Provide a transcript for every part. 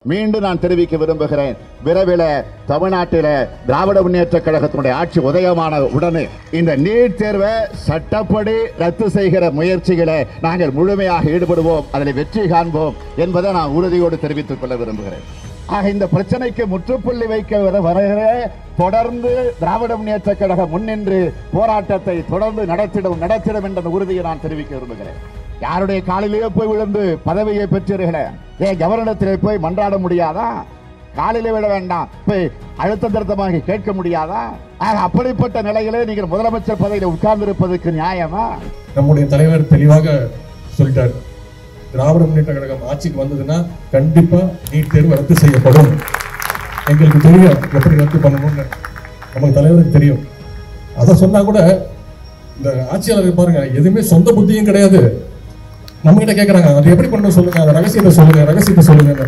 மீண்டும் நான் தெரிவிக்க விரும்புகிறேன் விரைவில் தமிழ்நாட்டில திராவிட முன்னேற்ற கழகத்தினுடைய ஆட்சி உதயமான உடனே இந்த நீட் தேர்வை சட்டப்படி ரத்து செய்கிற முயற்சிகளை நாங்கள் முழுமையாக ஈடுபடுவோம் அதில் வெற்றி காண்போம் என்பதை நான் உறுதியோடு தெரிவித்துக் கொள்ள விரும்புகிறேன் ஆக இந்த பிரச்சனைக்கு முற்றுப்புள்ளி வைக்க வர வருகிற தொடர்ந்து திராவிட முன்னேற்ற கழகம் முன்னின்று போராட்டத்தை தொடர்ந்து நடத்திடும் நடத்திடும் என்ற உறுதியை நான் தெரிவிக்க விரும்புகிறேன் யாருடைய காலிலேயே போய் விழுந்து பதவியை பெற்றீர்களே ஏன் கவர்னத்திலே போய் மன்றாட முடியாதா காலிலே விட வேண்டாம் போய் அழுத்த திருத்தமாக கேட்க முடியாதா ஆக அப்படிப்பட்ட நிலையிலே நீங்கள் முதலமைச்சர் பதவியில் உட்கார்ந்து இருப்பதற்கு நியாயமா நம்முடைய தலைவர் தெளிவாக சொல்லிட்டார் திராவிட முன்னேற்ற கழகம் ஆட்சிக்கு வந்ததுன்னா கண்டிப்பா நீட் தேர்வு ரத்து செய்யப்படும் எங்களுக்கு தெரியும் எப்படி ரத்து பண்ணணும்னு நமக்கு தலைவருக்கு தெரியும் அதை சொன்னா கூட இந்த ஆட்சியாளர் பாருங்க எதுவுமே சொந்த புத்தியும் கிடையாது நம்ம கிட்ட கேக்குறாங்க அது எப்படி பண்ணணும் சொல்லுங்க அந்த ரகசியத்தை சொல்லுங்க ரகசியத்தை சொல்லுங்க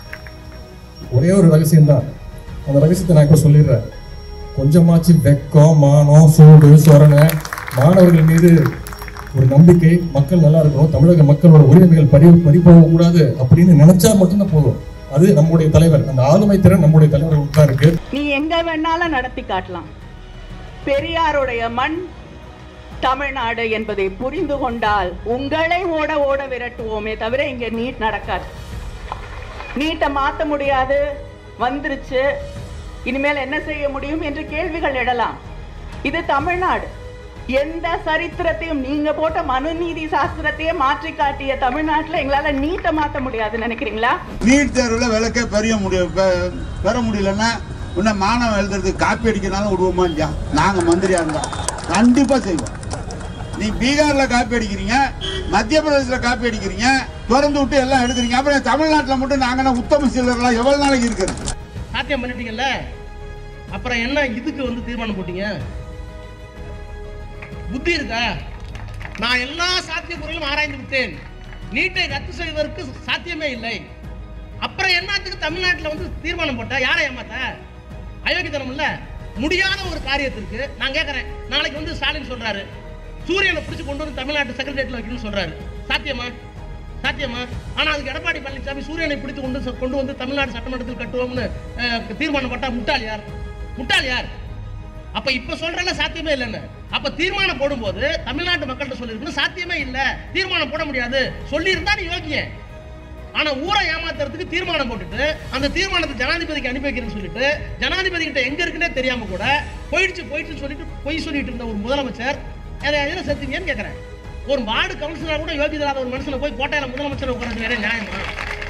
ஒரே ஒரு ரகசியம் தான் அந்த ரகசியத்தை நான் இப்ப சொல்லிடுறேன் கொஞ்சமாச்சு வெக்கம் மானம் சூடு சொரணை மாணவர்கள் மீது ஒரு நம்பிக்கை மக்கள் நல்லா இருக்கணும் தமிழக மக்களோட உரிமைகள் பறி பறி போகக்கூடாது அப்படின்னு நினைச்சா மட்டும்தான் போதும் அது நம்முடைய தலைவர் அந்த ஆளுமை திறன் நம்முடைய தலைவர் தான் இருக்கு நீ எங்க வேணாலும் நடத்தி காட்டலாம் பெரியாருடைய மண் தமிழ்நாடு என்பதை புரிந்து கொண்டால் உங்களை ஓட ஓட விரட்டுவோமே தவிர இங்க நீட் நடக்காது நீட்டை மாத்த முடியாது வந்துருச்சு இனிமேல் என்ன செய்ய முடியும் என்று கேள்விகள் எழலாம் இது தமிழ்நாடு எந்த சரித்திரத்தையும் நீங்க போட்ட மனுநீதி சாஸ்திரத்தையே மாற்றி காட்டிய தமிழ்நாட்டுல எங்களால நீட்டை மாத்த முடியாதுன்னு நினைக்கிறீங்களா நீட் தேர்வில் விளக்க பெரிய முடியும் பெ- பெற முடியலன்னா இன்னும் மாணவன் எழுதுறதுக்கு காப்பி அடிக்கிறனாலும் விடுவோமா இல்லையா நாங்கள் மந்திரியா இருந்தோம் கண்டிப்பாக செய்வோம் நீ பீகார்ல காப்பி அடிக்கிறீங்க மத்திய பிரதேசத்தில் காப்பி அடிக்கிறீங்க திறந்து விட்டு எல்லாம் எடுக்கிறீங்க அப்புறம் தமிழ்நாட்டில் மட்டும் நாங்கள் உத்தம சிலர்லாம் எவ்வளோ நாளைக்கு இருக்கிறது சாத்தியம் பண்ணிட்டீங்கல்ல அப்புறம் என்ன இதுக்கு வந்து தீர்மானம் போட்டீங்க புத்தி இருக்கா நான் எல்லா சாத்தியக்கூறுகளும் ஆராய்ந்து விட்டேன் நீட்டை ரத்து செய்வதற்கு சாத்தியமே இல்லை அப்புறம் என்னத்துக்கு தமிழ்நாட்டில் வந்து தீர்மானம் போட்டா யாரை ஏமாத்த அயோக்கியத்தனம் இல்ல முடியாத ஒரு காரியத்திற்கு நான் கேட்கறேன் நாளைக்கு வந்து ஸ்டாலின் சொல்றாரு சூரியனை பிடிச்சு கொண்டு வந்து தமிழ்நாட்டு செக்ரட்டரியேட்ல வைக்கணும்னு சொல்றாரு சாத்தியமா சாத்தியமா ஆனா அதுக்கு எடப்பாடி பழனிசாமி சூரியனை பிடித்து கொண்டு கொண்டு வந்து தமிழ்நாடு சட்டமன்றத்தில் கட்டுவோம்னு அஹ், தீர்மானம் போட்டா முட்டாள் யார் முட்டாள் யார் அப்ப இப்ப சொல்றல சாத்தியமே இல்லைன்னு அப்ப தீர்மானம் போடும்போது தமிழ்நாட்டு மக்கள்கிட்ட சொல்லிருக்கணும் சாத்தியமே இல்ல தீர்மானம் போட முடியாது சொல்லியிருந்தா நீ யோக்கியன் ஆனா ஊரை ஏமாத்துறதுக்கு தீர்மானம் போட்டுட்டு அந்த தீர்மானத்தை ஜனாதிபதிக்கு அனுப்பி வைக்கிறேன்னு சொல்லிட்டு ஜனாதிபதி கிட்ட எங்க இருக்குன்னே தெரியாம கூட போயிடுச்சு போயிடுச்சுன்னு சொல்லிட்டு பொய் சொல்லிட்டு இருந்த ஒரு முதலமைச்சர் அதை எதில் சேர்த்தீங்கன்னு கேட்கறேன் ஒரு வார்டு கவுன்சிலர் கூட யோகியதை இல்லாத ஒரு மனுஷனை போய் கோட்டையில முதலமைச்சர் உட்காரது வேற நியாயமா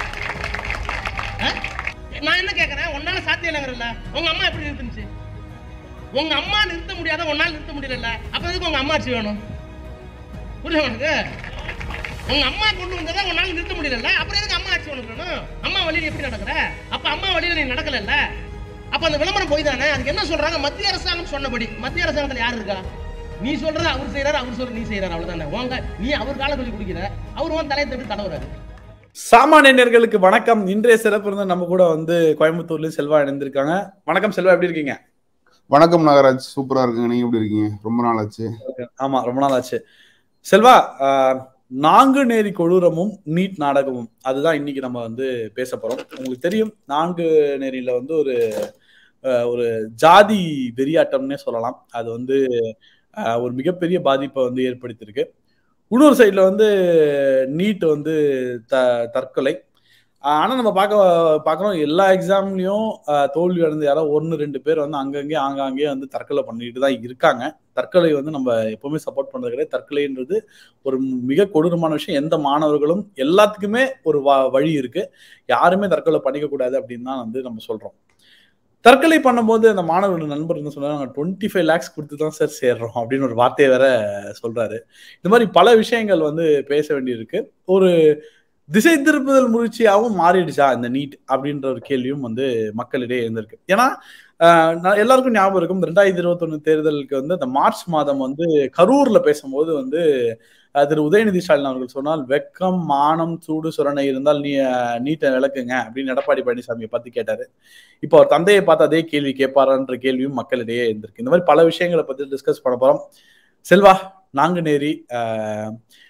ஆ? நான் என்ன கேட்கறேன் உன்னால சாத்தியம் இல்லைங்கிறல்ல உங்க அம்மா எப்படி நிறுத்துச்சு உங்க அம்மா நிறுத்த முடியாத உன்னால நிறுத்த முடியல அப்ப எதுக்கு உங்க அம்மா ஆட்சி வேணும் புரியுது உனக்கு உங்க அம்மா கொண்டு வந்ததை உன்னால நிறுத்த முடியல அப்புறம் எதுக்கு அம்மா ஆட்சி உனக்கு வேணும் அம்மா வழியில எப்படி நடக்கிற அப்ப அம்மா வழியில நீ நடக்கல அப்ப அந்த விளம்பரம் போய் தானே அதுக்கு என்ன சொல்றாங்க மத்திய அரசாங்கம் சொன்னபடி மத்திய அரசாங்கத்துல யார் இருக்கா நீ சொல்றது அவர் செய்யறாரு அவர் சொல்ற நீ செய்யறாரு அவ்வளவுதானே உங்க நீ அவர் கால சொல்லி குடிக்கிற அவர் உன் தலையை தட்டு தடவுறாரு சாமானியர்களுக்கு வணக்கம் இன்றைய சிறப்பு இருந்து நம்ம கூட வந்து கோயம்புத்தூர்ல செல்வா இணைந்திருக்காங்க வணக்கம் செல்வா எப்படி இருக்கீங்க வணக்கம் நாகராஜ் சூப்பரா இருக்குங்க நீங்க எப்படி இருக்கீங்க ரொம்ப நாள் ஆச்சு ஆமா ரொம்ப நாள் ஆச்சு செல்வா ஆஹ், நான்கு நேரி கொடூரமும் நீட் நாடகமும் அதுதான் இன்னைக்கு நம்ம வந்து பேச போறோம் உங்களுக்கு தெரியும் நான்கு நேரியில வந்து ஒரு ஆஹ், ஒரு ஜாதி வெறியாட்டம்னே சொல்லலாம் அது வந்து ஆஹ், ஒரு மிகப்பெரிய பாதிப்பை வந்து ஏற்படுத்தியிருக்கு இன்னொரு சைடில் வந்து நீட் வந்து த தற்கொலை ஆனால் நம்ம பார்க்க பார்க்குறோம் எல்லா எக்ஸாம்லேயும் தோல்வி அடைந்த யாரோ ஒன்று ரெண்டு பேர் வந்து அங்கங்கே ஆங்காங்கே வந்து தற்கொலை பண்ணிட்டு தான் இருக்காங்க தற்கொலை வந்து நம்ம எப்பவுமே சப்போர்ட் பண்ணுறது கிடையாது தற்கொலைன்றது ஒரு மிக கொடூரமான விஷயம் எந்த மாணவர்களும் எல்லாத்துக்குமே ஒரு வ வழி இருக்கு யாருமே தற்கொலை பண்ணிக்க கூடாது அப்படின்னு தான் வந்து நம்ம சொல்றோம் தற்கொலை பண்ணும்போது அந்த மாணவரோட நண்பர் என்ன சொன்னாங்க நாங்கள் டுவெண்ட்டி ஃபைவ் லேக்ஸ் கொடுத்து தான் சார் சேர்றோம் அப்படின்னு ஒரு வார்த்தையை வேற சொல்றாரு இந்த மாதிரி பல விஷயங்கள் வந்து பேச வேண்டியிருக்கு ஒரு திசை திருப்புதல் முயற்சியாகவும் மாறிடுச்சா இந்த நீட் அப்படின்ற ஒரு கேள்வியும் வந்து மக்களிடையே இருந்திருக்கு ஏன்னா ஆஹ், நான் எல்லாருக்கும் ஞாபகம் இருக்கும் ரெண்டாயிரத்தி இருபத்தொன்னு தேர்தலுக்கு வந்து அந்த மார்ச் மாதம் வந்து கரூர்ல பேசும்போது வந்து ஆஹ், திரு உதயநிதி ஸ்டாலின் அவர்கள் சொன்னால் வெக்கம் மானம் சூடு சுரணை இருந்தால் நீ ஆஹ், நீட்டை விளக்குங்க அப்படின்னு எடப்பாடி பழனிசாமியை பார்த்து கேட்டாரு இப்போ அவர் தந்தையை பார்த்து அதே கேள்வி கேட்பாரான்ற கேள்வியும் மக்களிடையே இருந்திருக்கு இந்த மாதிரி பல விஷயங்களை பத்தி டிஸ்கஸ் பண்ண போறோம் செல்வா நாங்குநேரி ஆஹ்,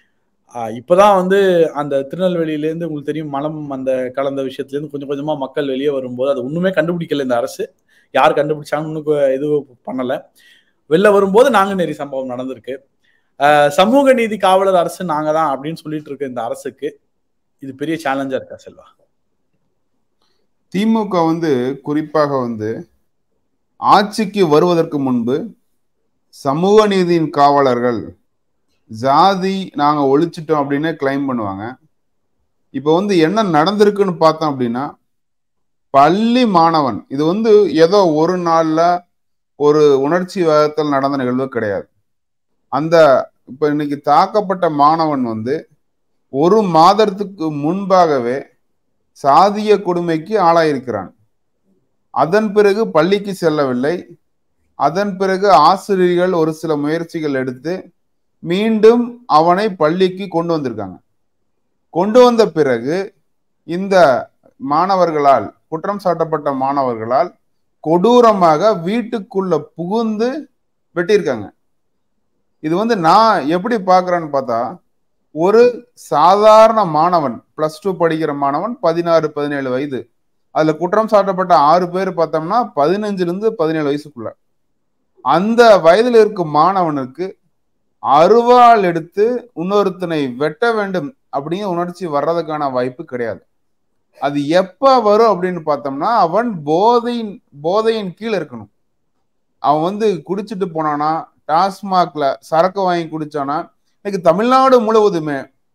ஆஹ் இப்பதான் வந்து அந்த திருநெல்வேலியில இருந்து உங்களுக்கு தெரியும் மலம் அந்த கலந்த விஷயத்துல இருந்து கொஞ்சம் கொஞ்சமா மக்கள் வெளியே வரும்போது அது ஒண்ணுமே கண்டுபிடிக்கல இந்த அரசு யார் கண்டுபிடிச்சாங்கன்னு இன்னும் கு- எதுவும் பண்ணல வெளில வரும்போது நாங்குநேரி சம்பவம் நடந்திருக்கு ஆஹ் சமூக நீதி காவலர் அரசு நாங்க தான் அப்படின்னு சொல்லிட்டு இருக்க இந்த அரசுக்கு இது பெரிய சேலஞ்சா இருக்கா செல்வா திமுக வந்து குறிப்பாக வந்து ஆட்சிக்கு வருவதற்கு முன்பு சமூக நீதியின் காவலர்கள் ஜாதி நாங்க ஒழிச்சிட்டோம் அப்படின்னு கிளைம் பண்ணுவாங்க இப்போ வந்து என்ன நடந்திருக்குன்னு பார்த்தோம் அப்படின்னா பள்ளி மாணவன் இது வந்து ஏதோ ஒரு நாள்ல ஒரு உணர்ச்சி வேகத்தில் நடந்த நிகழ்வு கிடையாது அந்த இப்ப இன்னைக்கு தாக்கப்பட்ட மாணவன் வந்து ஒரு மாதத்துக்கு முன்பாகவே சாதிய கொடுமைக்கு ஆளாயிருக்கிறான் அதன் பிறகு பள்ளிக்கு செல்லவில்லை அதன் பிறகு ஆசிரியர்கள் ஒரு சில முயற்சிகள் எடுத்து மீண்டும் அவனை பள்ளிக்கு கொண்டு வந்திருக்காங்க கொண்டு வந்த பிறகு இந்த மாணவர்களால் குற்றம் சாட்டப்பட்ட மாணவர்களால் கொடூரமாக வீட்டுக்குள்ள புகுந்து வெட்டியிருக்காங்க இது வந்து நான் எப்படி பார்க்கறேன்னு பார்த்தா ஒரு சாதாரண மாணவன் பிளஸ் டூ படிக்கிற மாணவன் பதினாறு பதினேழு வயது அதுல குற்றம் சாட்டப்பட்ட ஆறு பேர் பார்த்தோம்னா பதினஞ்சுல இருந்து பதினேழு வயசுக்குள்ள அந்த வயதில் இருக்கும் மாணவனுக்கு அருவாள் எடுத்து இன்னொருத்தனை வெட்ட வேண்டும் அப்படிங்கிற உணர்ச்சி வர்றதுக்கான வாய்ப்பு கிடையாது அது எப்ப வரும் அப்படின்னு பார்த்தோம்னா அவன் போதையின் போதையின் கீழே இருக்கணும் அவன் வந்து குடிச்சிட்டு போனானா டாஸ்மாக்ல சரக்கு வாங்கி குடிச்சானா இன்னைக்கு தமிழ்நாடு முழுவதுமே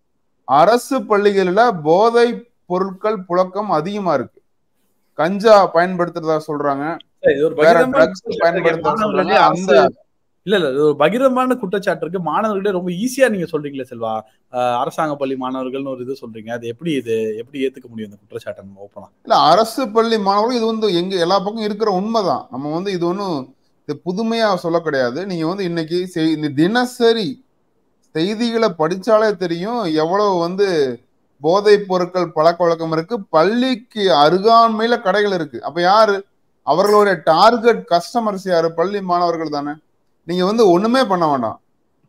அரசு பள்ளிகளில போதை பொருட்கள் புழக்கம் அதிகமா இருக்கு கஞ்சா பயன்படுத்துறதா சொல்றாங்க இது ஒரு வேற பகிரங்கமான ட்ரக்ஸ் குற்றச்சாட்டு. பயன்படுத்துறதா சொல்றாங்க மாணவர்களே அந்த அரசு- இல்ல இல்ல இது ஒரு பகிரமான குற்றச்சாட்டு இருக்கு மாணவர்களே ரொம்ப ஈஸியா நீங்க சொல்றீங்களே செல்வா ஆஹ் அரசாங்க பள்ளி மாணவர்கள்னு ஒரு இது சொல்றீங்க அது எப்படி இது எப்படி ஏத்துக்க முடியும் இந்த குற்றச்சாட்டை நம்ம ஓப்பனா இல்ல அரசு பள்ளி மாணவர்கள் இது வந்து எங்க எல்லா பக்கம் இருக்கிற உண்மைதான் நம்ம வந்து இது ஒன்றும் இது புதுமையா சொல்ல கிடையாது நீங்க வந்து இன்னைக்கு செய்- இந்த தினசரி செய்திகளை படிச்சாலே தெரியும் எவ்வளவு வந்து போதைப் பொருட்கள் பழக்க வழக்கம் இருக்கு பள்ளிக்கு அருகாமையில கடைகள் இருக்கு அப்ப யாரு அவர்களுடைய டார்கெட் கஸ்டமர்ஸ் யாரு பள்ளி மாணவர்கள் தானே நீங்க வந்து ஒண்ணுமே பண்ண வேண்டாம்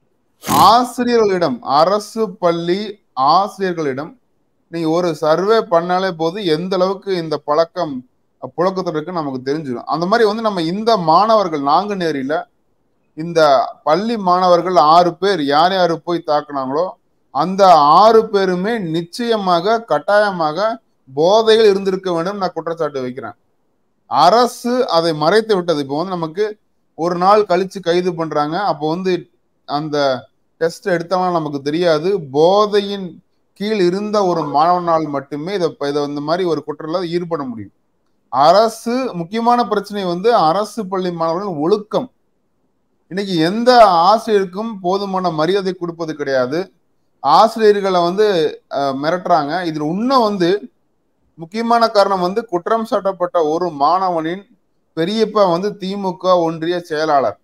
ஆசிரியர்களிடம் அரசு பள்ளி ஆசிரியர்களிடம் நீங்க ஒரு சர்வே பண்ணாலே போது எந்த அளவுக்கு இந்த பழக்கம் புழக்கத்தில் இருக்கு நமக்கு தெரிஞ்சிடும் அந்த மாதிரி வந்து நம்ம இந்த மாணவர்கள் நாங்குநேரியில இந்த பள்ளி மாணவர்கள் ஆறு பேர் யார் யாரு போய் தாக்குனாங்களோ அந்த ஆறு பேருமே நிச்சயமாக கட்டாயமாக போதையில் இருந்திருக்க வேண்டும் நான் குற்றச்சாட்டு வைக்கிறேன் அரசு அதை மறைத்து விட்டது இப்போ வந்து நமக்கு ஒரு நாள் கழிச்சு கைது பண்றாங்க அப்போ வந்து அந்த டெஸ்ட் எடுத்தவங்க நமக்கு தெரியாது போதையின் கீழ் இருந்த ஒரு மாணவனால் மட்டுமே இதை இதை இந்த மாதிரி ஒரு குற்றத்தில் ஈடுபட முடியும் அரசு முக்கியமான பிரச்சனை வந்து அரசு பள்ளி மாணவர்கள் ஒழுக்கம் இன்னைக்கு எந்த ஆசிரியருக்கும் போதுமான மரியாதை கொடுப்பது கிடையாது ஆசிரியர்களை வந்து அஹ், மிரட்டுறாங்க இதுல இன்னும் வந்து முக்கியமான காரணம் வந்து குற்றம் சாட்டப்பட்ட ஒரு மாணவனின் பெரியப்பா வந்து திமுக ஒன்றிய செயலாளர்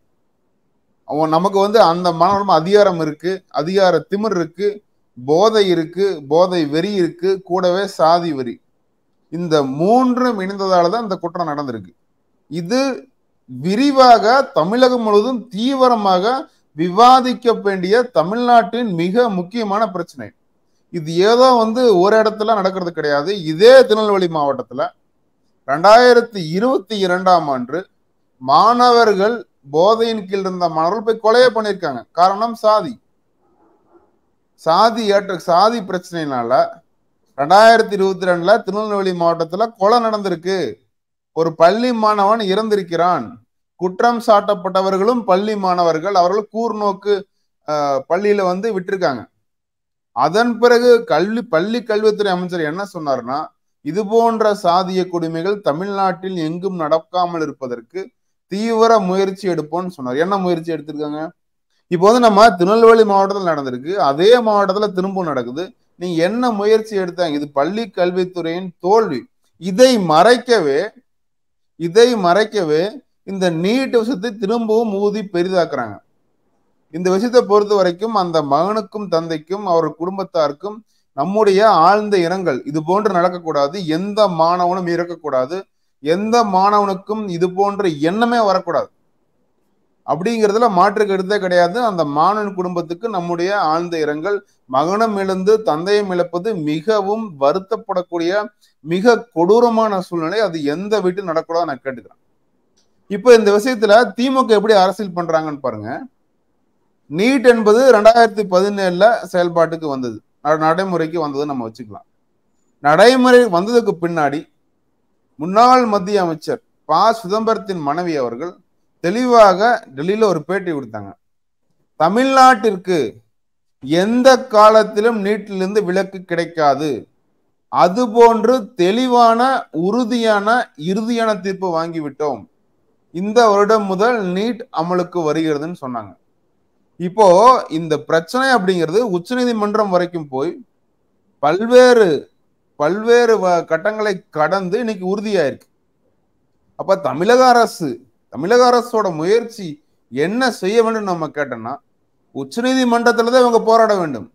அவன் நமக்கு வந்து அந்த மாணவன் அதிகாரம் இருக்கு அதிகார திமிர் இருக்கு போதை இருக்கு போதை வெறி இருக்கு கூடவே சாதி வெறி இந்த மூன்றும் இணைந்ததால தான் இந்த குற்றம் நடந்திருக்கு இது விரிவாக தமிழகம் முழுவதும் தீவிரமாக விவாதிக்க வேண்டிய தமிழ்நாட்டின் மிக முக்கியமான பிரச்சனை இது ஏதோ வந்து ஒரு இடத்துல நடக்கிறது கிடையாது இதே திருநெல்வேலி மாவட்டத்துல ரெண்டாயிரத்தி இருபத்தி இரண்டாம் ஆண்டு மாணவர்கள் போதையின் கீழ் இருந்த மாணவர்கள் போய் கொலையே பண்ணியிருக்காங்க காரணம் சாதி சாதி ஏற்ற சாதி பிரச்சனையினால ரெண்டாயிரத்தி இருபத்தி ரெண்டுல திருநெல்வேலி மாவட்டத்துல கொலை நடந்திருக்கு ஒரு பள்ளி மாணவன் இறந்திருக்கிறான் குற்றம் சாட்டப்பட்டவர்களும் பள்ளி மாணவர்கள் அவர்கள் கூர்நோக்கு ஆஹ், பள்ளியில வந்து விட்டிருக்காங்க அதன் பிறகு கல்வி பள்ளி கல்வித்துறை அமைச்சர் என்ன சொன்னார்னா இது போன்ற சாதிய கொடுமைகள் தமிழ்நாட்டில் எங்கும் நடக்காமல் இருப்பதற்கு தீவிர முயற்சி எடுப்போம்னு சொன்னார் என்ன முயற்சி எடுத்திருக்காங்க இப்போ வந்து நம்ம திருநெல்வேலி மாவட்டத்தில் நடந்திருக்கு அதே மாவட்டத்துல திரும்ப நடக்குது நீங்க என்ன முயற்சி எடுத்தாங்க இது பள்ளி கல்வித்துறையின் தோல்வி இதை மறைக்கவே இதை மறைக்கவே இந்த நீட் விஷயத்தை திரும்பவும் ஊதி பெரிதாக்குறாங்க இந்த விஷயத்தை பொறுத்த வரைக்கும் அந்த மகனுக்கும் தந்தைக்கும் அவர் குடும்பத்தாருக்கும் நம்முடைய ஆழ்ந்த இரங்கல் இது போன்று நடக்கக்கூடாது எந்த மாணவனும் இறக்கக்கூடாது எந்த மாணவனுக்கும் இது போன்ற எண்ணமே வரக்கூடாது அப்படிங்கிறதுல மாற்று கருத்தே கிடையாது அந்த மாணவன் குடும்பத்துக்கு நம்முடைய ஆழ்ந்த இரங்கல் மகனம் இழந்து தந்தையும் இழப்பது மிகவும் வருத்தப்படக்கூடிய மிக கொடூரமான சூழ்நிலை அது எந்த வீட்டில் நடக்கூடாது நான் கேட்டுக்கிறேன் இப்போ இந்த விஷயத்துல திமுக எப்படி அரசியல் பண்றாங்கன்னு பாருங்க நீட் என்பது ரெண்டாயிரத்தி பதினேழுல செயல்பாட்டுக்கு வந்தது ந- நடைமுறைக்கு வந்தது நம்ம வச்சுக்கலாம் நடைமுறை வந்ததுக்கு பின்னாடி முன்னாள் மத்திய அமைச்சர் ப சிதம்பரத்தின் மனைவி அவர்கள் தெளிவாக டெல்லியில ஒரு பேட்டி கொடுத்தாங்க தமிழ்நாட்டிற்கு எந்த காலத்திலும் நீட்டிலிருந்து விலக்கு கிடைக்காது அதுபோன்று தெளிவான உறுதியான இறுதியான தீர்ப்பு வாங்கிவிட்டோம் இந்த வருடம் முதல் நீட் அமலுக்கு வருகிறதுன்னு சொன்னாங்க இப்போ இந்த பிரச்சனை அப்படிங்கிறது உச்சநீதிமன்றம் வரைக்கும் போய் பல்வேறு பல்வேறு வ- கட்டங்களை கடந்து இன்னைக்கு உறுதியாயிருக்கு அப்ப தமிழக அரசு தமிழக அரசோட முயற்சி என்ன செய்ய வேண்டும் நம்ம கேட்டோம்னா உச்சநீதிமன்றத்துல தான் இவங்க போராட வேண்டும்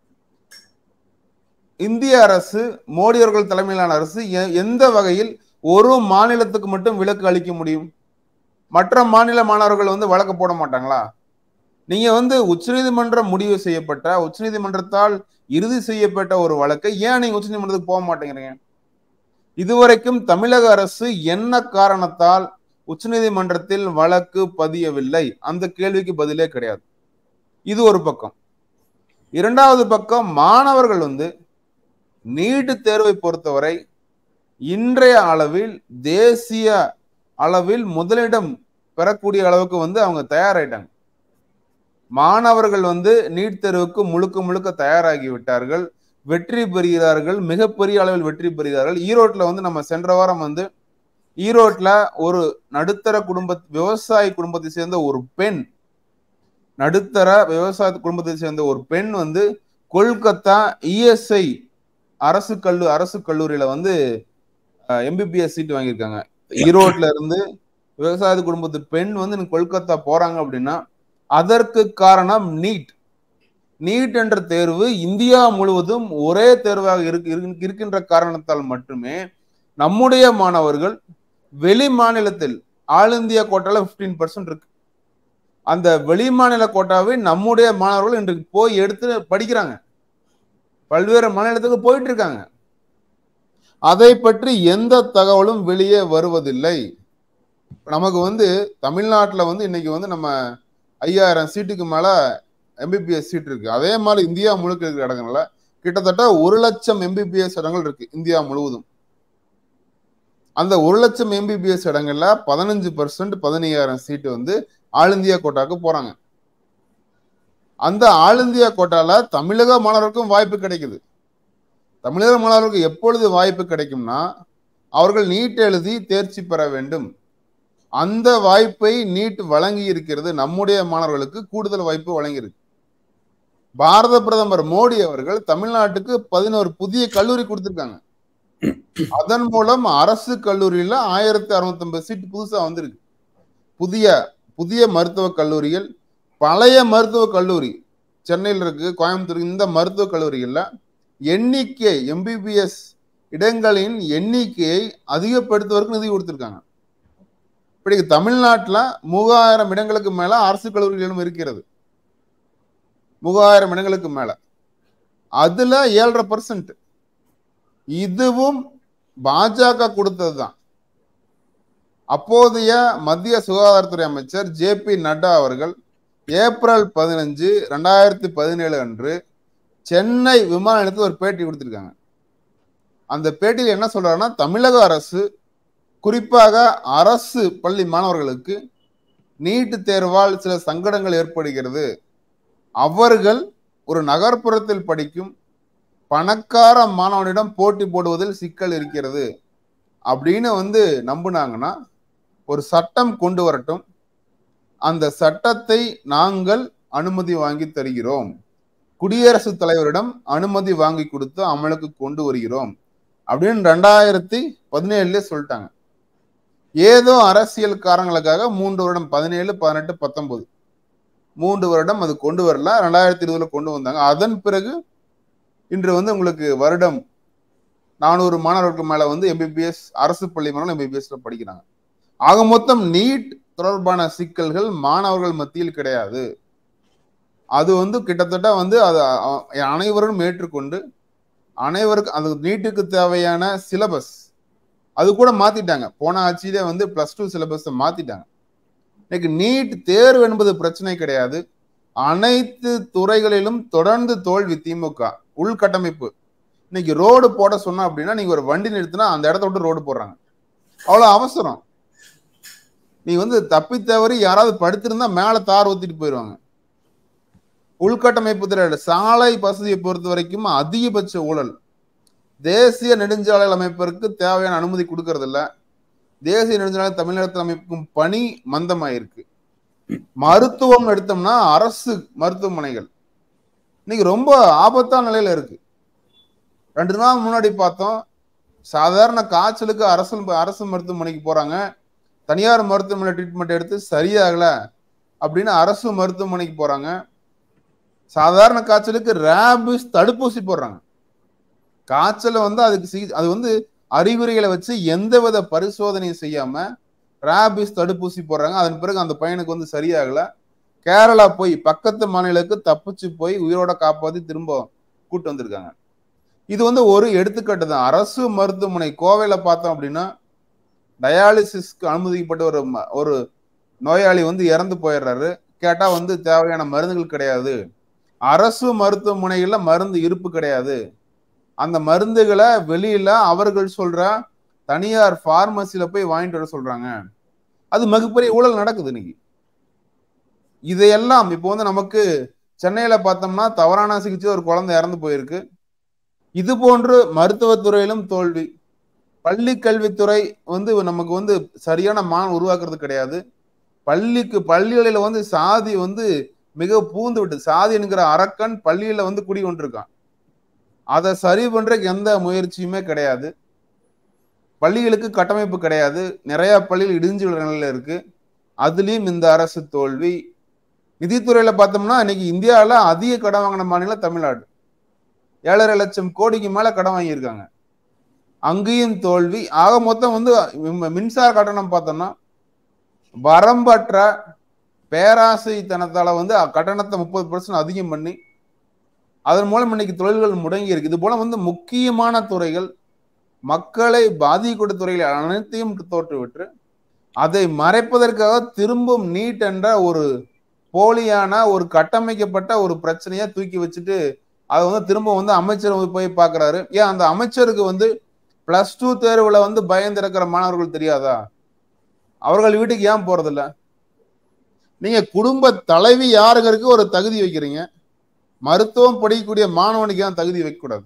இந்திய அரசு மோடி அவர்கள் தலைமையிலான அரசு எ- எந்த வகையில் ஒரு மாநிலத்துக்கு மட்டும் விலக்கு அளிக்க முடியும் மற்ற மாநில மாணவர்கள் வந்து வழக்கு போட மாட்டாங்களா நீங்க வந்து உச்சநீதிமன்றம் முடிவு செய்யப்பட்ட உச்சநீதிமன்றத்தால் இறுதி செய்யப்பட்ட ஒரு வழக்கை ஏன் நீங்க உச்சநீதிமன்றத்துக்கு போக மாட்டேங்கிறீங்க இதுவரைக்கும் தமிழக அரசு என்ன காரணத்தால் உச்சநீதிமன்றத்தில் வழக்கு பதியவில்லை அந்த கேள்விக்கு பதிலே கிடையாது இது ஒரு பக்கம் இரண்டாவது பக்கம் மாணவர்கள் வந்து நீட் தேர்வை பொறுத்தவரை இன்றைய அளவில் தேசிய அளவில் முதலிடம் பெறக்கூடிய அளவுக்கு வந்து அவங்க தயாராயிட்டாங்க மாணவர்கள் வந்து நீட் தேர்வுக்கு முழுக்க முழுக்க தயாராகி விட்டார்கள் வெற்றி பெறுகிறார்கள் மிகப்பெரிய அளவில் வெற்றி பெறுகிறார்கள் ஈரோட்ல வந்து நம்ம சென்ற வாரம் வந்து ஈரோட்ல ஒரு நடுத்தர குடும்ப விவசாய குடும்பத்தை சேர்ந்த ஒரு பெண் நடுத்தர விவசாய குடும்பத்தை சேர்ந்த ஒரு பெண் வந்து கொல்கத்தா இஎஸ்ஐ அரசு கல்லு அரசு கல்லூரியில வந்து எம்பிபிஎஸ் சீட் வாங்கியிருக்காங்க ஈரோட்ல இருந்து விவசாய குடும்பத்து பெண் வந்து இன்னைக்கு கொல்கத்தா போறாங்க அப்படின்னா அதற்கு காரணம் நீட் நீட் என்ற தேர்வு இந்தியா முழுவதும் ஒரே தேர்வாக இருக்கு இருக்கு- இருக்கின்ற காரணத்தால் மட்டுமே நம்முடைய மாணவர்கள் வெளி மாநிலத்தில் ஆல் இந்தியா கோட்டால 15% பர்சன்ட் இருக்கு அந்த வெளி மாநில கோட்டாவை நம்முடைய மாணவர்கள் இன்றைக்கு போய் எடுத்து படிக்கிறாங்க பல்வேறு மாநிலத்துக்கு போயிட்டு இருக்காங்க அதை பற்றி எந்த தகவலும் வெளியே வருவதில்லை நமக்கு வந்து தமிழ்நாட்டுல வந்து இன்னைக்கு வந்து நம்ம ஐயாயிரம் சீட்டுக்கு மேல எம்பிபிஎஸ் சீட் இருக்கு அதே மாதிரி இந்தியா முழுக்க இருக்கிற இடங்கள்ல கிட்டத்தட்ட ஒரு லட்சம் எம்பிபிஎஸ் இடங்கள் இருக்கு இந்தியா முழுவதும் அந்த ஒரு லட்சம் எம்பிபிஎஸ் இடங்கள்ல பதினஞ்சு பர்சன்ட் பதினையாயிரம் சீட்டு வந்து ஆல் இந்தியா கோட்டாக்கு போறாங்க அந்த ஆல் இந்தியா கோட்டால தமிழக மாணவர்களுக்கும் வாய்ப்பு கிடைக்குது தமிழக மாணவர்களுக்கு எப்பொழுது வாய்ப்பு கிடைக்கும்னா அவர்கள் நீட் எழுதி தேர்ச்சி பெற வேண்டும் அந்த வாய்ப்பை நீட் வழங்கி இருக்கிறது நம்முடைய மாணவர்களுக்கு கூடுதல் வாய்ப்பு வழங்கியிருக்கு பாரத பிரதமர் மோடி அவர்கள் தமிழ்நாட்டுக்கு பதினோரு புதிய கல்லூரி கொடுத்திருக்காங்க அதன் மூலம் அரசு கல்லூரியில ஆயிரத்தி அறுநூத்தி ஐம்பது சீட் புதுசா வந்திருக்கு புதிய புதிய மருத்துவ கல்லூரிகள் பழைய மருத்துவ கல்லூரி சென்னையில் இருக்கு கோயம்புத்தூர் இந்த மருத்துவ கல்லூரிகள்ல எண்ணிக்கை எம்பிபிஎஸ் இடங்களின் எண்ணிக்கையை அதிகப்படுத்துவதற்கு நிதி கொடுத்திருக்காங்க இப்படி தமிழ்நாட்டுல மூவாயிரம் இடங்களுக்கு மேல அரசு கல்லூரிகளும் இருக்கிறது மூவாயிரம் இடங்களுக்கு மேல அதுல ஏழரை பர்சன்ட் இதுவும் பாஜக கொடுத்தது தான் அப்போதைய மத்திய சுகாதாரத்துறை அமைச்சர் ஜே பி நட்டா அவர்கள் ஏப்ரல் பதினஞ்சு ரெண்டாயிரத்தி பதினேழு அன்று சென்னை விமான நிலையத்தில் ஒரு பேட்டி கொடுத்திருக்காங்க அந்த பேட்டியில் என்ன சொல்றாருன்னா தமிழக அரசு குறிப்பாக அரசு பள்ளி மாணவர்களுக்கு நீட் தேர்வால் சில சங்கடங்கள் ஏற்படுகிறது அவர்கள் ஒரு நகர்ப்புறத்தில் படிக்கும் பணக்கார மாணவனிடம் போட்டி போடுவதில் சிக்கல் இருக்கிறது அப்படின்னு வந்து நம்புனாங்கன்னா ஒரு சட்டம் கொண்டு வரட்டும் அந்த சட்டத்தை நாங்கள் அனுமதி வாங்கி தருகிறோம் குடியரசுத் தலைவரிடம் அனுமதி வாங்கி கொடுத்து அமலுக்கு கொண்டு வருகிறோம் அப்படின்னு ரெண்டாயிரத்தி பதினேழுல சொல்லிட்டாங்க ஏதோ அரசியல் காரணங்களுக்காக மூன்று வருடம் பதினேழு பதினெட்டு பத்தொன்பது மூன்று வருடம் அது கொண்டு வரல ரெண்டாயிரத்தி இருபதுல கொண்டு வந்தாங்க அதன் பிறகு இன்று வந்து உங்களுக்கு வருடம் நானூறு மாணவர்களுக்கு மேல வந்து எம்பிபிஎஸ் அரசு பள்ளி மாணவர்கள் எம்பிபிஎஸ்ல படிக்கிறாங்க ஆக மொத்தம் நீட் தொடர்பான சிக்கல்கள் மாணவர்கள் மத்தியில் கிடையாது அது வந்து கிட்டத்தட்ட வந்து அது அ- அனைவரும் ஏற்றுக்கொண்டு அனைவருக்கும் அது நீட்டுக்கு தேவையான சிலபஸ் அது கூட மாத்திட்டாங்க போன ஆட்சியிலே வந்து பிளஸ் டூ சிலபஸை மாத்திட்டாங்க இன்னைக்கு நீட் தேர்வு என்பது பிரச்சனை கிடையாது அனைத்து துறைகளிலும் தொடர்ந்து தோல்வி திமுக உள்கட்டமைப்பு இன்னைக்கு ரோடு போட சொன்னா அப்படின்னா நீங்க ஒரு வண்டி நிறுத்தினா அந்த இடத்த விட்டு ரோடு போடுறாங்க அவ்வளவு அவசரம் நீ வந்து தப்பி தவறி யாராவது படுத்திருந்தா மேல தார் ஊத்திட்டு போயிடுவாங்க உள்கட்டமைப்பு துறை சாலை வசதியை பொறுத்த வரைக்கும் அதிகபட்ச ஊழல் தேசிய நெடுஞ்சாலை அமைப்பிற்கு தேவையான அனுமதி கொடுக்கறது இல்ல தேசிய நெடுஞ்சாலை தமிழகத்தில் அமைக்கும் பணி மந்தமாயிருக்கு மருத்துவம் எடுத்தோம்னா அரசு மருத்துவமனைகள் இன்னைக்கு ரொம்ப ஆபத்தான நிலையில இருக்கு ரெண்டு நாள் முன்னாடி பார்த்தோம் சாதாரண காய்ச்சலுக்கு அரசு அரசு மருத்துவமனைக்கு போறாங்க தனியார் மருத்துவமனை ட்ரீட்மெண்ட் எடுத்து சரியாகல அப்படின்னு அரசு மருத்துவமனைக்கு போறாங்க சாதாரண காய்ச்சலுக்கு ரேபிஸ் தடுப்பூசி போடுறாங்க காய்ச்சலை வந்து அதுக்கு சிகி- அது வந்து அறிகுறிகளை வச்சு எந்தவித பரிசோதனையும் செய்யாம ரேபிஸ் தடுப்பூசி போடுறாங்க அதன் பிறகு அந்த பையனுக்கு வந்து சரியாகல கேரளா போய் பக்கத்து மாநிலத்துக்கு தப்பிச்சு போய் உயிரோட காப்பாத்தி திரும்ப கூட்டு வந்திருக்காங்க இது வந்து ஒரு எடுத்துக்காட்டு தான் அரசு மருத்துவமனை கோவையில பார்த்தோம் அப்படின்னா டயாலிசிஸ்க்கு அனுமதிக்கப்பட்ட ஒரு ம- ஒரு நோயாளி வந்து இறந்து போயிடுறாரு கேட்டா வந்து தேவையான மருந்துகள் கிடையாது அரசு மருத்துவமனைகள்ல மருந்து இருப்பு கிடையாது அந்த மருந்துகளை வெளியில அவர்கள் சொல்ற தனியார் பார்மசில போய் வாங்கிட்டு வர சொல்றாங்க அது மிகப்பெரிய ஊழல் நடக்குது இன்னைக்கு இதையெல்லாம் இப்போ வந்து நமக்கு சென்னையில பார்த்தோம்னா தவறான சிகிச்சை ஒரு குழந்தை இறந்து போயிருக்கு இது போன்று மருத்துவத்துறையிலும் தோல்வி பள்ளி கல்வித்துறை வந்து நமக்கு வந்து சரியான மாணவன் உருவாக்குறது கிடையாது பள்ளிக்கு பள்ளிகளில வந்து சாதி வந்து மிக பூந்து விட்டு சாதி என்கிற அரக்கன் பள்ளியில வந்து குடி கொண்டிருக்கான் அதை சரி பண்றதுக்கு எந்த முயற்சியுமே கிடையாது பள்ளிகளுக்கு கட்டமைப்பு கிடையாது நிறைய பள்ளிகள் இடிஞ்சு விடுற நிலையில இருக்கு அதுலயும் இந்த அரசு தோல்வி நிதித்துறையில பார்த்தோம்னா இன்னைக்கு இந்தியாவில் அதிக கடன் வாங்கின மாநிலம் தமிழ்நாடு ஏழரை லட்சம் கோடிக்கு மேல கடன் வாங்கியிருக்காங்க அங்கேயும் தோல்வி ஆக மொத்தம் வந்து மின்- மின்சார கட்டணம் பார்த்தோம்னா வரம்பற்ற பேராசைத்தனத்தால வந்து கட்டணத்தை முப்பது பர்சன்ட் அதிகம் பண்ணி அதன் மூலம் இன்னைக்கு தொழில்கள் முடங்கி இருக்கு இது போல வந்து முக்கியமான துறைகள் மக்களை பாதிக்கூடிய துறைகளை அனைத்தையும் தோற்றுவிட்டு அதை மறைப்பதற்காக திரும்பும் நீட் என்ற ஒரு போலியான ஒரு கட்டமைக்கப்பட்ட ஒரு பிரச்சனையை தூக்கி வச்சுட்டு அதை வந்து திரும்ப வந்து அமைச்சர் வந்து போய் பார்க்கறாரு ஏன் அந்த அமைச்சருக்கு வந்து பிளஸ் டூ தேர்வுல வந்து பயந்திருக்கிற மாணவர்கள் தெரியாதா அவர்கள் வீட்டுக்கு ஏன் போறதில்ல நீங்க குடும்ப தலைவி யாருங்கிறதுக்கு ஒரு தகுதி வைக்கிறீங்க மருத்துவம் படிக்கக்கூடிய மாணவனுக்கு ஏன் தகுதி வைக்கக்கூடாது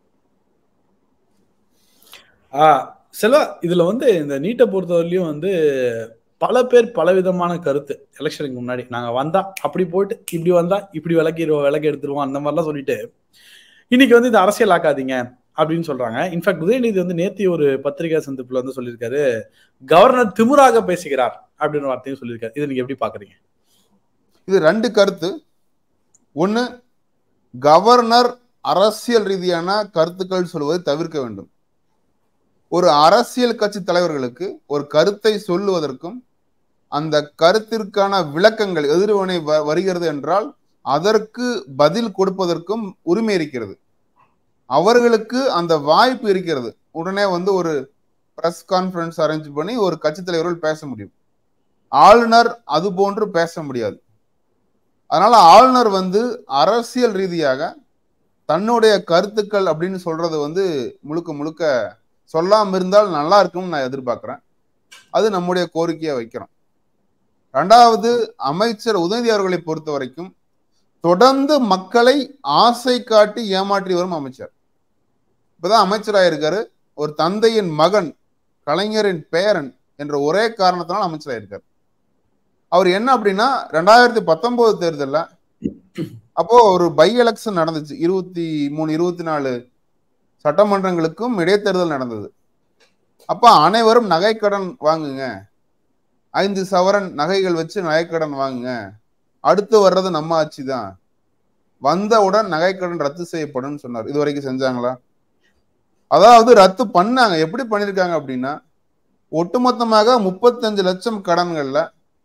ஆஹ் செல்வா இதுல வந்து இந்த நீட்டை பொறுத்தவரையிலையும் வந்து பல பேர் பலவிதமான கருத்து எலெக்ஷனுக்கு முன்னாடி நாங்க வந்தா அப்படி போயிட்டு இப்படி வந்தா இப்படி விளக்கிடுவோம் விளக்கு எடுத்துருவோம் அந்த மாதிரிலாம் சொல்லிட்டு இன்னைக்கு வந்து இது அரசியல் ஆக்காதீங்க அப்படின்னு சொல்றாங்க இன்ஃபேக்ட் உதயநிதி வந்து நேத்தி ஒரு பத்திரிகை சந்திப்புல வந்து சொல்லியிருக்காரு கவர்னர் திமுறாக பேசுகிறார் அப்படின்னு ஒரு வார்த்தையும் சொல்லியிருக்காரு இது நீங்க எப்படி பாக்குறீங்க இது ரெண்டு கருத்து ஒண்ணு கவர்னர் அரசியல் ரீதியான கருத்துக்கள் சொல்வதை தவிர்க்க வேண்டும் ஒரு அரசியல் கட்சி தலைவர்களுக்கு ஒரு கருத்தை சொல்லுவதற்கும் அந்த கருத்திற்கான விளக்கங்கள் எதிர்வினை வ- வருகிறது என்றால் அதற்கு பதில் கொடுப்பதற்கும் உரிமை இருக்கிறது அவர்களுக்கு அந்த வாய்ப்பு இருக்கிறது உடனே வந்து ஒரு பிரஸ் கான்ஃபரன்ஸ் அரேஞ்ச் பண்ணி ஒரு கட்சி தலைவர்கள் பேச முடியும் ஆளுநர் அது போன்று பேச முடியாது அதனால ஆளுநர் வந்து அரசியல் ரீதியாக தன்னுடைய கருத்துக்கள் அப்படின்னு சொல்றது வந்து முழுக்க முழுக்க சொல்லாம இருந்தால் நல்லா இருக்கும்னு நான் எதிர்பார்க்கிறேன் அது நம்முடைய கோரிக்கையை வைக்கிறோம் ரெண்டாவது அமைச்சர் உதயநிதி அவர்களை பொறுத்த வரைக்கும் தொடர்ந்து மக்களை ஆசை காட்டி ஏமாற்றி வரும் அமைச்சர் இப்பதான் அமைச்சராயிருக்காரு ஒரு தந்தையின் மகன் கலைஞரின் பேரன் என்ற ஒரே காரணத்தினால் அமைச்சராயிருக்காரு அவர் என்ன அப்படின்னா ரெண்டாயிரத்தி பத்தொன்பது தேர்தல்ல அப்போ ஒரு பை எலெக்ஷன் நடந்துச்சு இருபத்தி மூணு இருபத்தி நாலு சட்டமன்றங்களுக்கும் இடைத்தேர்தல் நடந்தது அப்ப அனைவரும் நகைக்கடன் வாங்குங்க ஐந்து சவரன் நகைகள் வச்சு நகைக்கடன் வாங்குங்க அடுத்து வர்றது நம்ம ஆட்சி தான் வந்தவுடன் நகைக்கடன் ரத்து செய்யப்படும் சொன்னார் இது வரைக்கும் செஞ்சாங்களா அதாவது ரத்து பண்ணாங்க எப்படி பண்ணிருக்காங்க அப்படின்னா ஒட்டுமொத்தமாக முப்பத்தஞ்சு லட்சம் கடன்கள்ல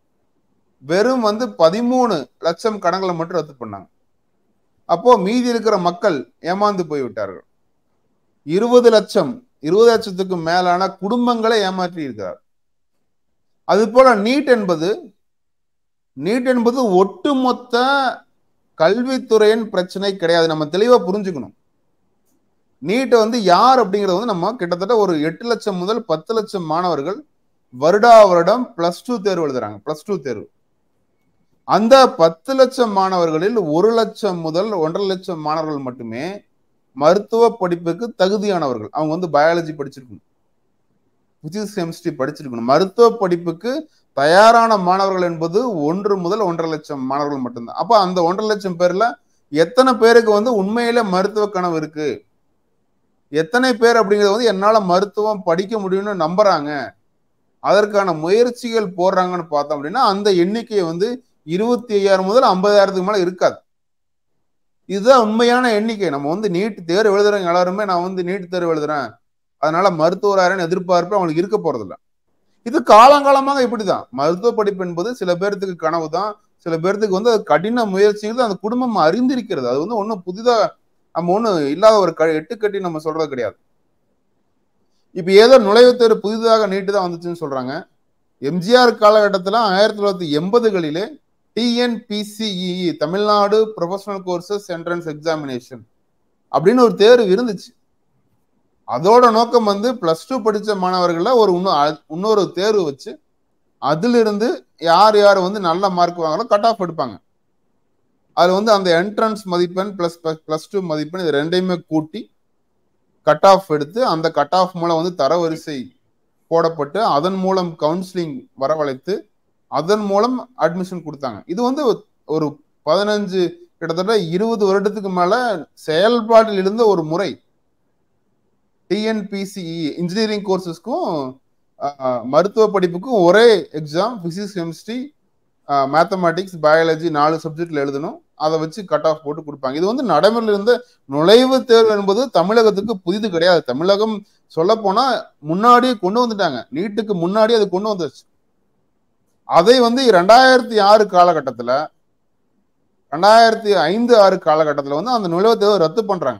வெறும் வந்து பதிமூணு லட்சம் கடன்களை மட்டும் ரத்து பண்ணாங்க அப்போ மீதி இருக்கிற மக்கள் ஏமாந்து போய் விட்டார்கள் இருபது லட்சம் இருபது லட்சத்துக்கு மேலான குடும்பங்களை ஏமாற்றி இருக்கிறார் அது போல நீட் என்பது நீட் என்பது ஒட்டுமொத்த கல்வித்துறையின் பிரச்சனை கிடையாது நம்ம தெளிவா புரிஞ்சுக்கணும் நீட்டை வந்து யார் அப்படிங்கறது வந்து நம்ம கிட்டத்தட்ட ஒரு எட்டு லட்சம் முதல் பத்து லட்சம் மாணவர்கள் வருடா வருடம் பிளஸ் டூ தேர்வு எழுதுறாங்க பிளஸ் டூ தேர்வு அந்த பத்து லட்சம் மாணவர்களில் ஒரு லட்சம் முதல் ஒன்றரை லட்சம் மாணவர்கள் மட்டுமே மருத்துவ படிப்புக்கு தகுதியானவர்கள் அவங்க வந்து பயாலஜி படிச்சிருக்கணும் பிசிக்ஸ் கெமிஸ்ட்ரி படிச்சிருக்கணும் மருத்துவ படிப்புக்கு தயாரான மாணவர்கள் என்பது ஒன்று முதல் ஒன்றரை லட்சம் மாணவர்கள் மட்டும்தான் அப்ப அந்த ஒன்றரை லட்சம் பேர்ல எத்தனை பேருக்கு வந்து உண்மையில மருத்துவ கனவு இருக்கு எத்தனை பேர் அப்படிங்கறது வந்து என்னால மருத்துவம் படிக்க முடியும்னு நம்புறாங்க அதற்கான முயற்சிகள் போடுறாங்கன்னு பார்த்தோம் அப்படின்னா அந்த எண்ணிக்கை வந்து இருபத்தி ஐயாயிரம் முதல் ஐம்பதாயிரத்துக்கு மேல இருக்காது இதுதான் உண்மையான எண்ணிக்கை நம்ம வந்து நீட் தேர்வு எழுதுறவங்க எல்லாருமே நான் வந்து நீட் தேர்வு எழுதுறேன் அதனால மருத்துவராரன் எதிர்பார்ப்பு அவங்களுக்கு இருக்க போறதில்ல இது காலங்காலமாக இப்படிதான் மருத்துவ படிப்பு என்பது சில பேர்த்துக்கு கனவு தான் சில பேர்த்துக்கு வந்து அது கடின முயற்சிகள் அந்த குடும்பம் அறிந்திருக்கிறது அது வந்து ஒன்றும் புதிதா நம்ம ஒன்றும் இல்லாத ஒரு க எட்டு கட்டி நம்ம சொல்றது கிடையாது இப்ப ஏதோ நுழைவுத் தேர்வு புதிதாக நீட்டு தான் வந்துச்சுன்னு சொல்றாங்க எம்ஜிஆர் காலகட்டத்தில் ஆயிரத்தி தொள்ளாயிரத்தி எண்பதுகளிலே T N P C E Tamil Nadu professional courses entrance examination அப்படின்னு ஒரு தேர்வு இருந்துச்சு அதோட நோக்கம் வந்து பிளஸ் டூ படிச்ச மாணவர்கள ஒரு இன்னும் இன்னொரு தேர்வு வச்சு அதிலிருந்து யார் யார் வந்து நல்ல மார்க் வாங்கலோ கட் ஆஃப் எடுப்பாங்க அதுல வந்து அந்த என்ட்ரன்ஸ் மதிப்பெண் பிளஸ் பிளஸ் டூ மதிப்பெண் இது ரெண்டையுமே கூட்டி கட் ஆஃப் எடுத்து அந்த கட் ஆஃப் மூலம் வந்து தரவரிசை போடப்பட்டு அதன் மூலம் கவுன்சிலிங் வரவழைத்து அதன் மூலம் அட்மிஷன் கொடுத்தாங்க இது வந்து ஒரு பதினஞ்சு கிட்டத்தட்ட இருபது வருடத்துக்கு மேல செயல்பாட்டில் இருந்த ஒரு முறை டிஎன்பிசிஇ இன்ஜினியரிங் கோர்சஸ்க்கும் மருத்துவ படிப்புக்கும் ஒரே exam physics chemistry mathematics biology நாலு சப்ஜெக்ட்ல எழுதணும் அதை வச்சு கட் ஆஃப் போட்டு கொடுப்பாங்க இது வந்து நடைமுறையில் இருந்த நுழைவுத் தேர்வு என்பது தமிழகத்துக்கு புதிது கிடையாது தமிழகம் சொல்ல போனா முன்னாடியே கொண்டு வந்துட்டாங்க நீட்டுக்கு முன்னாடி அது கொண்டு வந்துருச்சு அதை வந்து ரெண்டாயிரத்தி ஆறு காலகட்டத்துல ரெண்டாயிரத்தி ஐந்து ஆறு காலகட்டத்துல வந்து அந்த நுழைவுத் தேர்வை ரத்து பண்றாங்க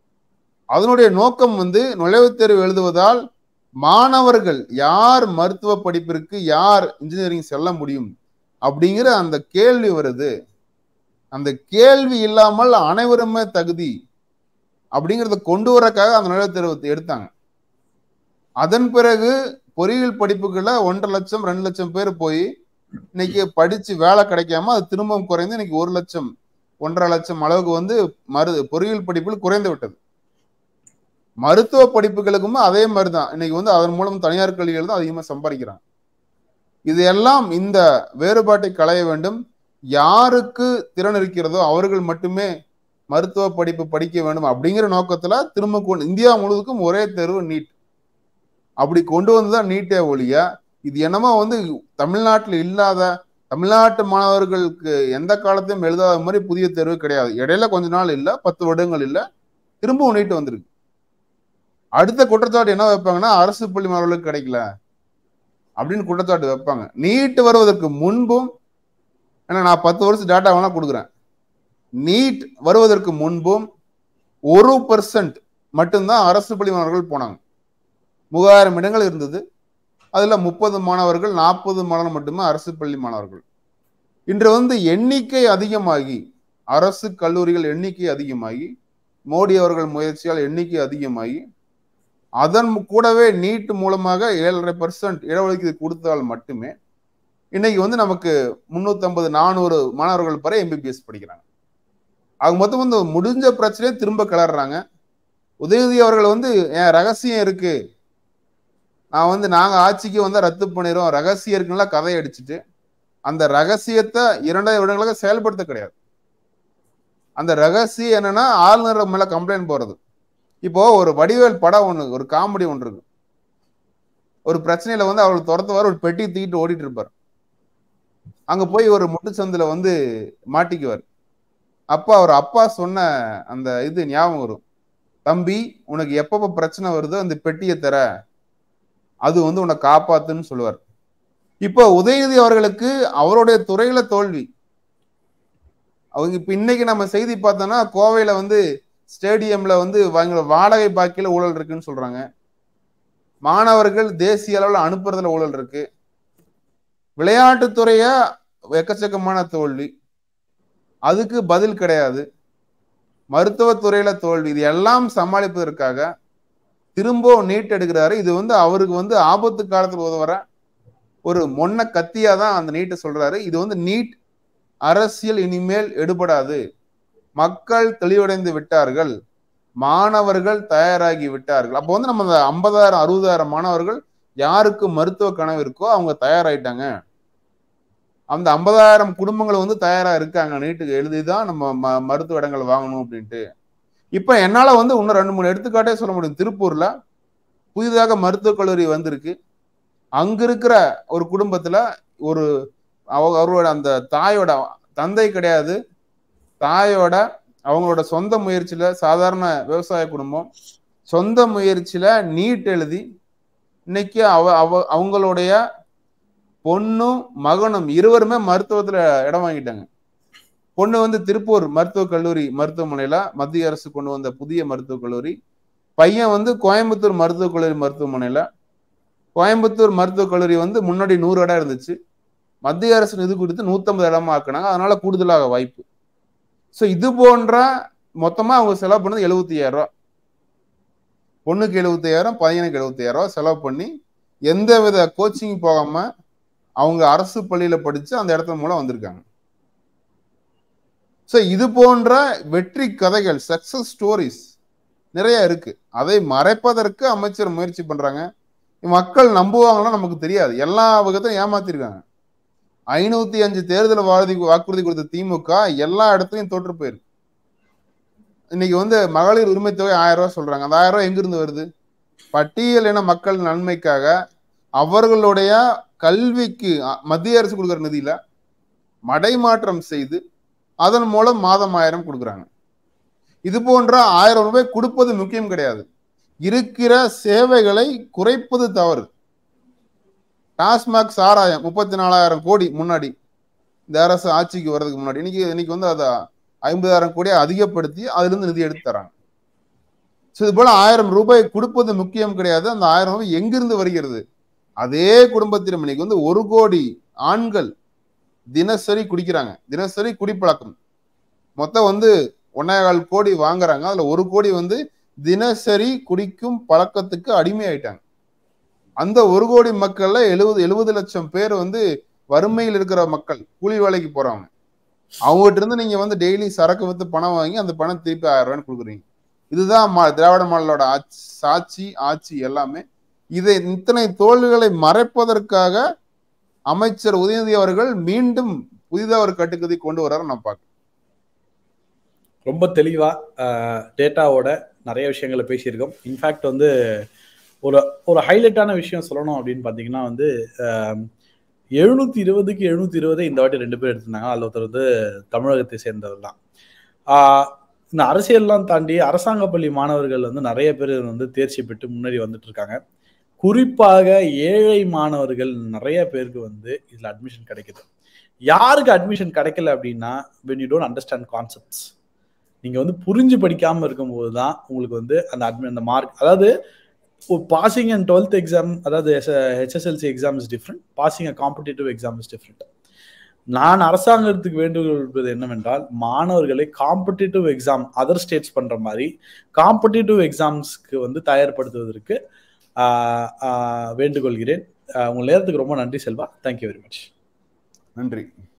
அதனுடைய நோக்கம் வந்து நுழைவுத் தேர்வு எழுதுவதால் மாணவர்கள் யார் மருத்துவ படிப்பிற்கு யார் இன்ஜினியரிங் செல்ல முடியும் அப்படிங்கிற அந்த கேள்வி வருது அந்த கேள்வி இல்லாமல் அனைவருமே தகுதி அப்படிங்கிறத கொண்டு வரக்காக அந்த நுழைவுத் தேர்வு எடுத்தாங்க அதன் பிறகு பொறியியல் படிப்புகளை ஒன்றரை லட்சம் ரெண்டு லட்சம் பேர் போய் இன்னைக்கு படிச்சு வேலை கிடைக்காம அது திரும்பவும் குறைந்து இன்னைக்கு ஒரு லட்சம் ஒன்றரை லட்சம் அளவுக்கு வந்து மரு பொறியியல் படிப்புகள் குறைந்து விட்டது மருத்துவ படிப்புகளுக்கும் அதே மாதிரி தான் இன்னைக்கு வந்து அதன் மூலம் தனியார் கல்விகள் தான் அதிகமாக சம்பாதிக்கிறாங்க இது எல்லாம் இந்த வேறுபாட்டை களைய வேண்டும் யாருக்கு திறன் இருக்கிறதோ அவர்கள் மட்டுமே மருத்துவ படிப்பு படிக்க வேண்டும் அப்படிங்கிற நோக்கத்துல திரும்ப கொண்டு இந்தியா முழுவதுக்கும் ஒரே தேர்வு நீட் அப்படி கொண்டு வந்துதான் நீட்டே ஒழிய இது என்னமோ வந்து தமிழ்நாட்டில் இல்லாத தமிழ்நாட்டு மாணவர்களுக்கு எந்த காலத்தையும் எழுதாத மாதிரி புதிய தேர்வு கிடையாது இடையில கொஞ்ச நாள் இல்ல பத்து வருடங்கள் இல்ல திரும்பவும் நீட்டு வந்திருக்கு அடுத்த குற்றச்சாட்டு என்ன வைப்பாங்கன்னா அரசு பள்ளி மாணவர்களுக்கு கிடைக்கல அப்படின்னு குற்றச்சாட்டு வைப்பாங்க நீட் வருவதற்கு முன்பும் ஏன்னா நான் பத்து வருஷம் டேட்டா வேணா கொடுக்குறேன் நீட் வருவதற்கு முன்பும் ஒரு பர்சன்ட் மட்டும்தான் அரசு பள்ளி மாணவர்கள் போனாங்க மூவாயிரம் இடங்கள் இருந்தது அதுல முப்பது மாணவர்கள் நாற்பது மாணவர்கள் மட்டுமே அரசு பள்ளி மாணவர்கள் இன்று வந்து எண்ணிக்கை அதிகமாகி அரசு கல்லூரிகள் எண்ணிக்கை அதிகமாகி மோடி அவர்கள் முயற்சியால் எண்ணிக்கை அதிகமாகி அதன் கூடவே நீட் மூலமாக ஏழரை பர்சன்ட் இடஒதுக்கீடு கொடுத்தால் மட்டுமே இன்னைக்கு வந்து நமக்கு முன்னூத்தி நானூறு மாணவர்கள் வரை எம்பிபிஎஸ் படிக்கிறாங்க அவங்க மொத்தம் வந்து முடிஞ்ச பிரச்சனையே திரும்ப கிளறாங்க உதயநிதி அவர்கள் வந்து என் ரகசியம் இருக்கு நான் வந்து நாங்க ஆட்சிக்கு வந்தா ரத்து பண்ணிடுறோம் ரகசியம் இருக்குன்னா கதை அடிச்சுட்டு அந்த ரகசியத்தை இரண்டாயிரம் வருடங்களாக செயல்படுத்த கிடையாது அந்த ரகசியம் என்னன்னா ஆளுநர் மேல கம்ப்ளைண்ட் போறது இப்போ ஒரு வடிவேல் படம் ஒண்ணு ஒரு காமெடி ஒன்று இருக்கு ஒரு பிரச்சனையில வந்து அவள் துரத்துவார் ஒரு பெட்டி தூக்கிட்டு ஓடிட்டு இருப்பார் அங்க போய் ஒரு முட்டுச்சந்துல வந்து மாட்டிக்குவார் அப்ப அவர் அப்பா சொன்ன அந்த இது ஞாபகம் வரும் தம்பி உனக்கு எப்பப்ப பிரச்சனை வருதோ அந்த பெட்டியை தர அது வந்து உன்னை காப்பாத்துன்னு சொல்லுவார் இப்போ உதயநிதி அவர்களுக்கு அவருடைய துறையில தோல்வி அவங்க இப்ப இன்னைக்கு நம்ம செய்தி பார்த்தோம்னா கோவையில வந்து ஸ்டேடியம்ல வந்து வாங்க வாடகை பாக்கியில ஊழல் இருக்குன்னு சொல்றாங்க மாணவர்கள் தேசிய அளவில் அனுப்புறதுல ஊழல் இருக்கு விளையாட்டுத்துறைய எக்கச்சக்கமான தோல்வி அதுக்கு பதில் கிடையாது மருத்துவத்துறையில தோல்வி இது எல்லாம் சமாளிப்பதற்காக திரும்ப நீட் எடுக்கிறாரு இது வந்து அவருக்கு வந்து ஆபத்து காலத்தில் உதவுற ஒரு மொன்ன கத்தியா தான் அந்த நீட்டை சொல்றாரு இது வந்து நீட் அரசியல் இனிமேல் எடுபடாது மக்கள் தெளிவடைந்து விட்டார்கள் மாணவர்கள் தயாராகி விட்டார்கள் அப்போ வந்து நம்ம அந்த ஐம்பதாயிரம் அறுபதாயிரம் மாணவர்கள் யாருக்கு மருத்துவ கனவு இருக்கோ அவங்க தயாராயிட்டாங்க அந்த ஐம்பதாயிரம் குடும்பங்கள் வந்து தயாரா இருக்காங்க நீட்டுக்கு எழுதிதான் நம்ம ம- மருத்துவ இடங்கள் வாங்கணும் அப்படின்ட்டு இப்ப என்னால வந்து இன்னும் ரெண்டு மூணு எடுத்துக்காட்டே சொல்ல முடியும் திருப்பூர்ல புதிதாக மருத்துவக் கல்லூரி வந்திருக்கு அங்க இருக்கிற ஒரு குடும்பத்துல ஒரு அவங்க அவரோட அந்த தாயோட தந்தை கிடையாது தாயோட அவங்களோட சொந்த முயற்சியில சாதாரண விவசாய குடும்பம் சொந்த முயற்சியில நீட் எழுதி இன்னைக்கு அவ அவ அவங்களுடைய பொண்ணும் மகனும் இருவருமே மருத்துவத்துல இடம் வாங்கிட்டாங்க பொண்ணு வந்து திருப்பூர் மருத்துவக் கல்லூரி மருத்துவமனையில மத்திய அரசு கொண்டு வந்த புதிய மருத்துவக் கல்லூரி பையன் வந்து கோயம்புத்தூர் மருத்துவக் கல்லூரி மருத்துவமனையில கோயம்புத்தூர் மருத்துவக் கல்லூரி வந்து முன்னாடி நூறு இடம் இருந்துச்சு மத்திய அரசு நிதி கொடுத்து நூத்தம்பது இடமா ஆக்குனாங்க அதனால கூடுதலாக வாய்ப்பு ஸோ இது போன்ற மொத்தமா அவங்க செலவு பண்ணது எழுபத்தி ஐயாயிரம் ரூபாய் பொண்ணுக்கு எழுபத்தி ஐயாயிரம் பையனுக்கு எழுபத்தி ஐயாயிரம் ரூபாய் செலவு பண்ணி எந்த வித கோச்சிங் போகாம அவங்க அரசு பள்ளியில படிச்சு அந்த இடத்துல மூலம் வந்திருக்காங்க ஸோ இது போன்ற வெற்றி கதைகள் சக்சஸ் ஸ்டோரிஸ் நிறைய இருக்கு அதை மறைப்பதற்கு அமைச்சர் முயற்சி பண்றாங்க மக்கள் நம்புவாங்கன்னா நமக்கு தெரியாது எல்லா வகத்தையும் ஏமாத்திருக்காங்க ஐநூத்தி அஞ்சு தேர்தல் வாதி வாக்குறுதி கொடுத்த திமுக எல்லா இடத்துலயும் தோற்று போயிருக்கு இன்னைக்கு வந்து மகளிர் உரிமை தொகை ஆயிரம் ரூபாய் சொல்றாங்க அந்த ஆயிரம் ரூபாய் எங்கிருந்து வருது பட்டியலின மக்கள் நன்மைக்காக அவர்களுடைய கல்விக்கு அ- மத்திய அரசு கொடுக்குற நிதியில மடைமாற்றம் செய்து அதன் மூலம் மாதம் ஆயிரம் கொடுக்குறாங்க இது போன்ற ஆயிரம் ரூபாய் கொடுப்பது முக்கியம் கிடையாது இருக்கிற சேவைகளை குறைப்பது தவறு டாஸ்மாக் சாராயம் முப்பத்தி நாலாயிரம் கோடி முன்னாடி இந்த அரசு ஆட்சிக்கு வர்றதுக்கு முன்னாடி இன்னைக்கு இன்னைக்கு வந்து அதை ஐம்பதாயிரம் கோடியை அதிகப்படுத்தி அதுல இருந்து நிதி எடுத்து தராங்க ஸோ இது போல ஆயிரம் ரூபாய் கொடுப்பது முக்கியம் கிடையாது அந்த ஆயிரம் ரூபாய் எங்கிருந்து வருகிறது அதே குடும்பத்திடம் இன்னைக்கு வந்து ஒரு கோடி ஆண்கள் தினசரி குடிக்கிறாங்க தினசரி குடிப்பழக்கம் மொத்தம் வந்து ஒன்னேகால் கோடி வாங்குறாங்க அதுல ஒரு கோடி வந்து தினசரி குடிக்கும் பழக்கத்துக்கு அடிமையாயிட்டாங்க அந்த ஒரு கோடி மக்கள்ல எழுபது எழுபது லட்சம் பேர் வந்து வறுமையில் இருக்கிற மக்கள் கூலி வேலைக்கு போறவங்க அவங்ககிட்ட இருந்து நீங்க வந்து டெய்லி சரக்கு வித்து பணம் வாங்கி அந்த பணம் திருப்பி ஆயிரம் ரூபாய்னு கொடுக்குறீங்க இதுதான் மா- திராவிட மாடலோட ஆட்சி சாட்சி ஆட்சி எல்லாமே இதை இத்தனை தோல்விகளை மறைப்பதற்காக அமைச்சர் உதயநிதி அவர்கள் மீண்டும் புதிதாக ஒரு கட்டுக்கதை கொண்டு வர்றாரு நான் பார்க்கிறேன் ரொம்ப தெளிவா டேட்டாவோட நிறைய விஷயங்களை பேசியிருக்கோம் இன்ஃபேக்ட் வந்து ஒரு ஒரு ஹைலைட்டான விஷயம் சொல்லணும் அப்படின்னு பார்த்தீங்கன்னா வந்து எழுநூத்தி இருபதுக்கு எழுநூத்தி இருபது இந்த வாட்டி ரெண்டு பேர் எடுத்திருந்தாங்க அதில் ஒருத்தர் வந்து தமிழகத்தை சேர்ந்தவர் தான் ஆஹ் இந்த அரசியல்லாம் தாண்டி அரசாங்க பள்ளி மாணவர்கள் வந்து நிறைய பேர் வந்து தேர்ச்சி பெற்று முன்னேறி வந்துட்டு இருக்காங்க குறிப்பாக ஏழை மாணவர்கள் நிறைய பேருக்கு வந்து இதுல அட்மிஷன் கிடைக்குது யாருக்கு அட்மிஷன் கிடைக்கல அப்படின்னா when you don't understand concepts நீங்க வந்து புரிஞ்சு படிக்காம இருக்கும்போது தான் உங்களுக்கு வந்து அந்த அட்மி அந்த மார்க் அதாவது பாசிங் அண்ட் டுவெல்த் எக்ஸாம் அதாவது HSLC exam is different passing a competitive exam is different நான் அரசாங்கத்துக்கு வேண்டுகொள்வது என்னவென்றால் மாணவர்களை காம்படிட்டிவ் எக்ஸாம் அதர் ஸ்டேட்ஸ் பண்ற மாதிரி காம்படிட்டிவ் எக்ஸாம்ஸ்க்கு வந்து தயார்படுத்துவதற்கு ஆஹ், ஆஹ், வேண்டுகொள்கிறேன் ஆஹ், உங்கள் நேரத்துக்கு ரொம்ப நன்றி செல்வா தேங்க்யூ வெரி மச் நன்றி